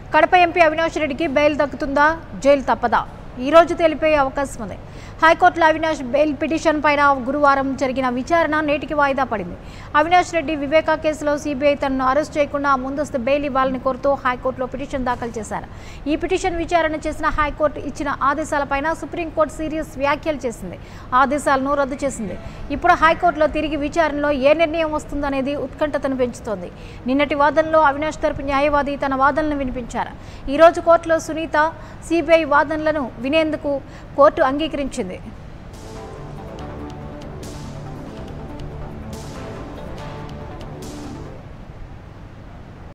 Kadapa MP Avinash రెడ్డికి bail దక్కుతుందా jail తప్పదా ఈ రోజు తెలిపే అవకాశం ఉంది హైకోర్టులో అవినాష్ బెయిల్ పిటిషన్ పైన గురువారం జరిగిన విచారణ నేటికి వాయిదా పడింది అవినాష్ రెడ్డి వివేకా కేసులో సిబిఐ తనను అరెస్ట్ చేయకుండా ముందస్తు బెయిల్ ఇవ్వాలని కోరుతూ హైకోర్టులో పిటిషన్ దాఖలు చేశారు ఈ పిటిషన్ విచారణ చేసిన హైకోర్టు ఇచ్చిన ఆదేశాలపైన సుప్రీంకోర్టు సీరియస్ వ్యాఖ్యలు చేసింది ఆదేశాలను రద్దు చేసింది ఇప్పుడు హైకోర్టులో తిరిగి విచారణలో ఏ నిర్ణయం వస్తుందనేది ఉత్కంఠతను పెంచుతోంది నిన్నటి వాదనలో అవినాష్ తరపు న్యాయవాది తన వాదనలను వినిపించారు ఈరోజు కోర్టులో సునీత సిబిఐ వాదనలను వినేందుకు కోర్టు అంగీకరించింది